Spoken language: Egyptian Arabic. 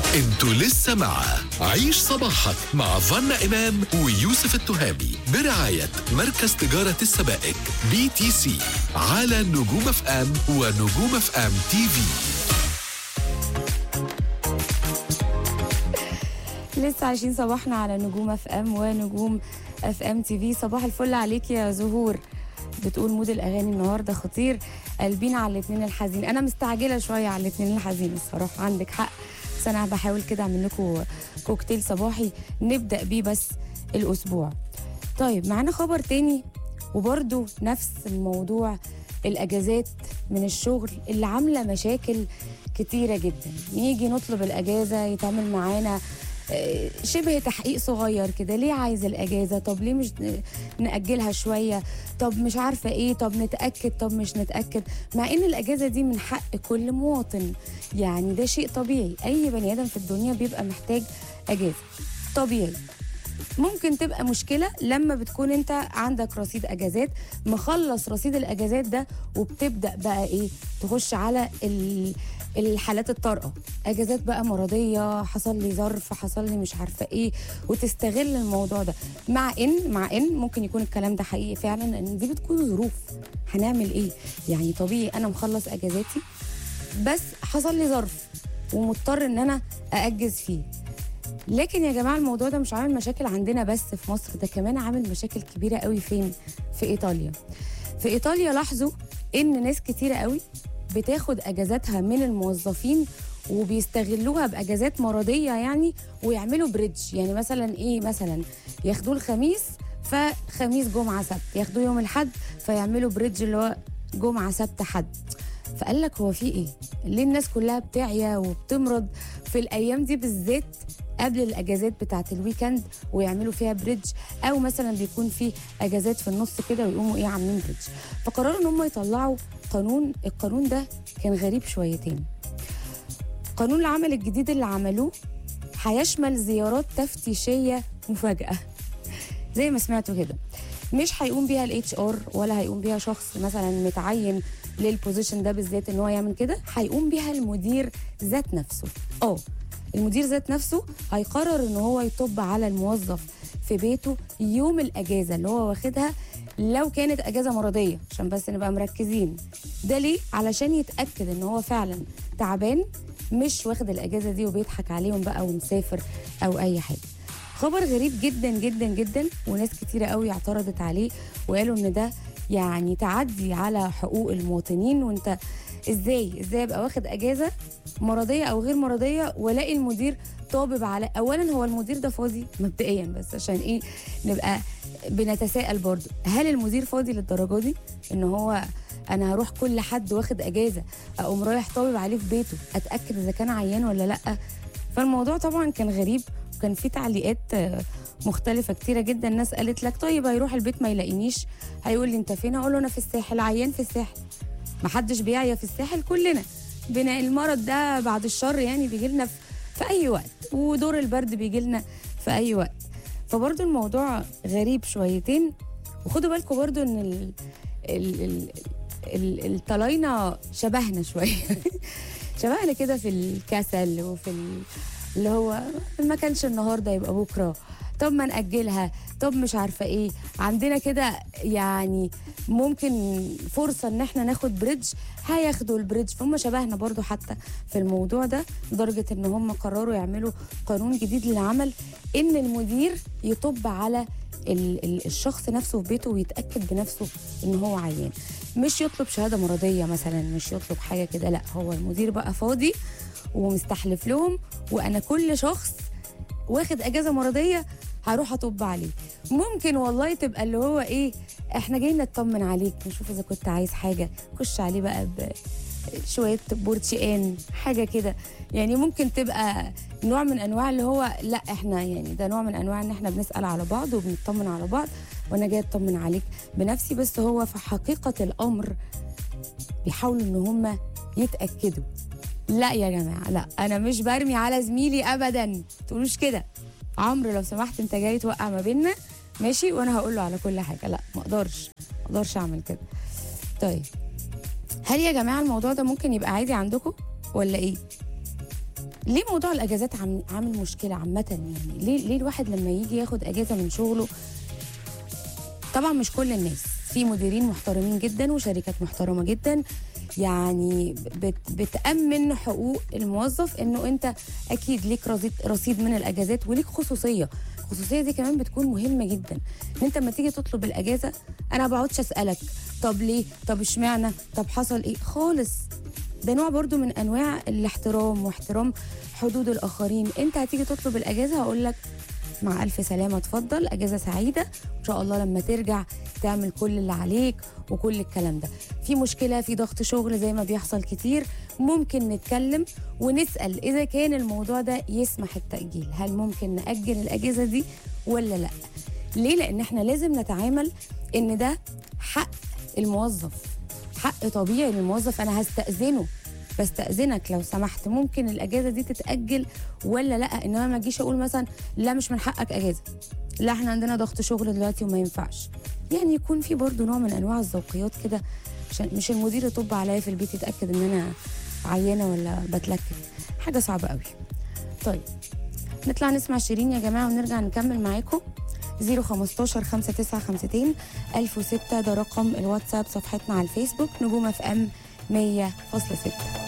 انتوا لسه مع عيش صباحك مع فنا إمام ويوسف التهامي برعاية مركز تجارة السبائك بي تي سي على نجوم اف ام ونجوم اف ام تي في لسه عايشين صباحنا على نجوم اف ام ونجوم اف ام تي في صباح الفل عليك يا زهور بتقول مود الاغاني النهارده خطير قلبين على الاثنين الحزين انا مستعجله شويه على الاثنين الحزين الصراحه عندك حق بس انا بحاول كده اعمل لكم كوكتيل صباحي نبدا بيه بس الاسبوع طيب معانا خبر تاني وبرده نفس الموضوع الاجازات من الشغل اللي عامله مشاكل كتيره جدا نيجي نطلب الاجازه يتعمل معانا آه، شبه تحقيق صغير كده ليه عايز الاجازه طب ليه مش ن- ناجلها شويه طب مش عارفه ايه طب نتاكد طب مش نتاكد مع ان الاجازه دي من حق كل مواطن يعني ده شيء طبيعي اي بني ادم في الدنيا بيبقى محتاج اجازه طبيعي ممكن تبقى مشكلة لما بتكون انت عندك رصيد اجازات مخلص رصيد الاجازات ده وبتبدأ بقى ايه تخش على ال- الحالات الطارئة اجازات بقى مرضية حصل لي ظرف حصل لي مش عارفة ايه وتستغل الموضوع ده مع ان مع ان ممكن يكون الكلام ده حقيقي فعلا لان دي بتكون ظروف هنعمل ايه يعني طبيعي انا مخلص اجازاتي بس حصل لي ظرف ومضطر ان انا ااجز فيه لكن يا جماعه الموضوع ده مش عامل مشاكل عندنا بس في مصر ده كمان عامل مشاكل كبيره قوي فين في ايطاليا في ايطاليا لاحظوا ان ناس كتيره قوي بتاخد اجازاتها من الموظفين وبيستغلوها باجازات مرضيه يعني ويعملوا بريدج يعني مثلا ايه مثلا ياخدوه الخميس فخميس جمعه سبت ياخدوه يوم الاحد فيعملوا بريدج اللي هو جمعه سبت حد فقال لك هو في ايه ليه الناس كلها بتعيا وبتمرض في الايام دي بالذات قبل الاجازات بتاعه الويكند ويعملوا فيها بريدج او مثلا بيكون في اجازات في النص كده ويقوموا ايه عاملين بريدج فقرروا ان هم يطلعوا قانون القانون ده كان غريب شويتين قانون العمل الجديد اللي عملوه هيشمل زيارات تفتيشيه مفاجاه زي ما سمعتوا كده مش هيقوم بيها الاتش ار ولا هيقوم بيها شخص مثلا متعين للبوزيشن ده بالذات ان هو يعمل كده هيقوم بيها المدير ذات نفسه اه المدير ذات نفسه هيقرر ان هو يطب على الموظف في بيته يوم الاجازه اللي هو واخدها لو كانت اجازه مرضيه عشان بس نبقى مركزين ده ليه علشان يتاكد ان هو فعلا تعبان مش واخد الاجازه دي وبيضحك عليهم بقى ومسافر او اي حاجه خبر غريب جدا جدا جدا وناس كتيرة قوي اعترضت عليه وقالوا ان ده يعني تعدي على حقوق المواطنين وانت ازاي ازاي ابقى واخد اجازه مرضيه او غير مرضيه والاقي المدير طابب على اولا هو المدير ده فاضي مبدئيا بس عشان ايه نبقى بنتساءل برضو هل المدير فاضي للدرجه دي ان هو انا هروح كل حد واخد اجازه اقوم رايح طابب عليه في بيته اتاكد اذا كان عيان ولا لا فالموضوع طبعا كان غريب وكان في تعليقات آه، مختلفة كتيرة جدا الناس قالت لك طيب هيروح البيت ما يلاقينيش هيقول لي انت فين اقول له انا في الساحل عيان في الساحل ما حدش بيعيا في الساحل كلنا بنا المرض ده بعد الشر يعني بيجي لنا في, في اي وقت ودور البرد بيجي لنا في اي وقت فبرضو الموضوع غريب شويتين وخدوا بالكم برضو ان ال ال ال ال الطلاينة شبهنا شوية شبهنا كده في الكسل وفي ال... اللي هو ما كانش النهارده يبقى بكره طب ما نأجلها طب مش عارفة ايه عندنا كده يعني ممكن فرصة ان احنا ناخد بريدج هياخدوا البريدج فهم شبهنا برضو حتى في الموضوع ده لدرجة ان هم قرروا يعملوا قانون جديد للعمل ان المدير يطب على ال- ال- الشخص نفسه في بيته ويتأكد بنفسه ان هو عيان مش يطلب شهادة مرضية مثلا مش يطلب حاجة كده لا هو المدير بقى فاضي ومستحلف لهم وانا كل شخص واخد اجازه مرضيه هروح اطب عليه ممكن والله تبقى اللي هو ايه احنا جايين نطمن عليك نشوف اذا كنت عايز حاجه خش عليه بقى بشويه برتقان حاجه كده يعني ممكن تبقى نوع من انواع اللي هو لا احنا يعني ده نوع من انواع ان احنا بنسال على بعض وبنطمن على بعض وانا جاي اطمن عليك بنفسي بس هو في حقيقه الامر بيحاولوا ان هم يتاكدوا لا يا جماعه لا انا مش برمي على زميلي ابدا تقولوش كده عمرو لو سمحت انت جاي توقع ما بيننا ماشي وانا هقول له على كل حاجه لا ما اقدرش ما اقدرش اعمل كده طيب هل يا جماعه الموضوع ده ممكن يبقى عادي عندكم ولا ايه ليه موضوع الاجازات عم عامل مشكله عامه يعني ليه ليه الواحد لما يجي ياخد اجازه من شغله طبعا مش كل الناس في مديرين محترمين جدا وشركات محترمه جدا يعني بت بتامن حقوق الموظف انه انت اكيد ليك رصيد رصيد من الاجازات وليك خصوصيه الخصوصيه دي كمان بتكون مهمه جدا ان انت لما تيجي تطلب الاجازه انا ما بقعدش اسالك طب ليه طب اشمعنى طب حصل ايه خالص ده نوع برضو من انواع الاحترام واحترام حدود الاخرين انت هتيجي تطلب الاجازه هقول لك مع الف سلامه اتفضل اجازه سعيده ان شاء الله لما ترجع تعمل كل اللي عليك وكل الكلام ده في مشكله في ضغط شغل زي ما بيحصل كتير ممكن نتكلم ونسال اذا كان الموضوع ده يسمح التاجيل هل ممكن ناجل الاجازه دي ولا لا ليه لان احنا لازم نتعامل ان ده حق الموظف حق طبيعي للموظف انا هستاذنه بستأذنك لو سمحت ممكن الأجازة دي تتأجل ولا لأ إنما ما أجيش أقول مثلا لا مش من حقك أجازة لا إحنا عندنا ضغط شغل دلوقتي وما ينفعش يعني يكون في برضو نوع من أنواع الذوقيات كده عشان مش المدير يطب عليا في البيت يتأكد إن أنا عيانة ولا بتلكك حاجة صعبة قوي طيب نطلع نسمع شيرين يا جماعة ونرجع نكمل معاكم 015 5952 1006 ده رقم الواتساب صفحتنا على الفيسبوك نجوم اف ام 100.6